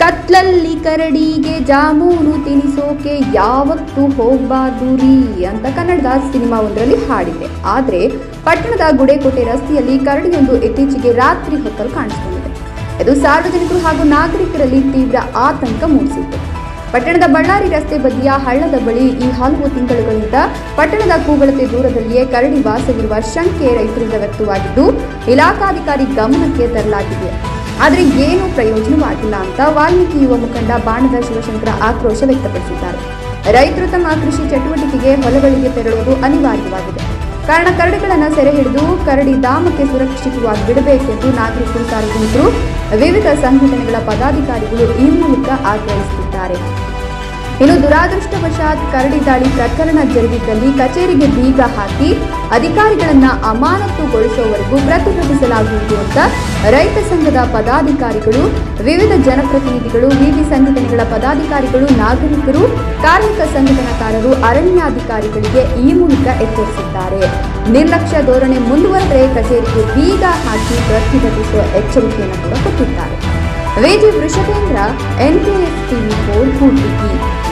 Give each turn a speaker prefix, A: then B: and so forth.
A: ಕತ್ಲಲ್ಲಿ ಕರಡಿಗೆ ಜಾಮೂನು ತಿನಿಸೋಕೆ ಯಾವತ್ತೂ ಹೋಗ್ಬಾರ್ದು ರೀ ಅಂತ ಕನ್ನಡದ ಸಿನಿಮಾ ಒಂದರಲ್ಲಿ ಹಾಡಿದೆ ಆದರೆ ಪಟ್ಟಣದ ಗುಡೇಕೋಟೆ ರಸ್ತೆಯಲ್ಲಿ ಕರಡಿಯೊಂದು ಇತ್ತೀಚೆಗೆ ರಾತ್ರಿ ಹೊತ್ತಲು ಕಾಣಿಸಿಕೊಂಡಿದೆ ಇದು ಸಾರ್ವಜನಿಕರು ಹಾಗೂ ನಾಗರಿಕರಲ್ಲಿ ತೀವ್ರ ಆತಂಕ ಮೂಡಿಸಿತ್ತು ಪಟ್ಟಣದ ಬಳ್ಳಾರಿ ರಸ್ತೆ ಬದಿಯ ಹಳ್ಳದ ಬಳಿ ಈ ಹಲವು ತಿಂಗಳುಗಳಿಂದ ಪಟ್ಟಣದ ಕೂಗಳತೆ ದೂರದಲ್ಲಿಯೇ ಕರಡಿ ವಾಸವಿರುವ ಶಂಕೆ ರೈತರಿಂದ ವ್ಯಕ್ತವಾಗಿದ್ದು ಇಲಾಖಾಧಿಕಾರಿ ಗಮನಕ್ಕೆ ತರಲಾಗಿದೆ ಆದರೆ ಏನೂ ಪ್ರಯೋಜನವಾಗಿಲ್ಲ ಅಂತ ವಾಲ್ಮೀಕಿ ಯುವ ಮುಖಂಡ ಬಾಣದ ಶಿವಶಂಕರ ಆಕ್ರೋಶ ವ್ಯಕ್ತಪಡಿಸಿದ್ದಾರೆ ರೈತರು ತಮ್ಮ ಕೃಷಿ ಚಟುವಟಿಕೆಗೆ ಹೊಲಗಳಿಗೆ ತೆರಳುವುದು ಅನಿವಾರ್ಯವಾಗಿದೆ ಕಾರಣ ಕರಡಿಗಳನ್ನು ಸೆರೆ ಹಿಡಿದು ಕರಡಿ ಧಾಮಕ್ಕೆ ಸುರಕ್ಷಿತವಾಗಿ ಬಿಡಬೇಕೆಂದು ನಾಗರಿಕರು ಸಾರ್ವಜನಿಕರು ವಿವಿಧ ಸಂಘಟನೆಗಳ ಪದಾಧಿಕಾರಿಗಳು ಈ ಮೂಲಕ ಆಗ್ರಹಿಸುತ್ತಿದ್ದಾರೆ ಇನ್ನು ದುರಾದೃಷ್ಟವಶಾತ್ ಕರಡಿ ದಾಳಿ ಪ್ರಕರಣ ಜರುಗಿದ್ದಲ್ಲಿ ಕಚೇರಿಗೆ ಬೀಗ ಹಾಕಿ ಅಧಿಕಾರಿಗಳನ್ನ ಅಮಾನತುಗೊಳಿಸುವವರೆಗೂ ಪ್ರತಿಭಟಿಸಲಾಗುವುದು ಅಂತ ರೈತ ಸಂಘದ ಪದಾಧಿಕಾರಿಗಳು ವಿವಿಧ ಜನಪ್ರತಿನಿಧಿಗಳು ವಿವಿ ಸಂಘಟನೆಗಳ ಪದಾಧಿಕಾರಿಗಳು ನಾಗರಿಕರು ಕಾರ್ಮಿಕ ಸಂಘಟನಾಕಾರರು ಅರಣ್ಯಾಧಿಕಾರಿಗಳಿಗೆ ಈ ಮೂಲಕ ಎಚ್ಚರಿಸಿದ್ದಾರೆ ನಿರ್ಲಕ್ಷ್ಯ ಧೋರಣೆ ಮುಂದುವರೆದರೆ ಕಚೇರಿಗೆ ಬೀಗ ಹಾಕಿ ಪ್ರತಿಭಟಿಸುವ ಎಚ್ಚರಿಕೆಯನ್ನು ಕೂಡ ಕೊಟ್ಟಿದ್ದಾರೆ ವೇಜಿ Vrishabhendra NKS TV four Kudligi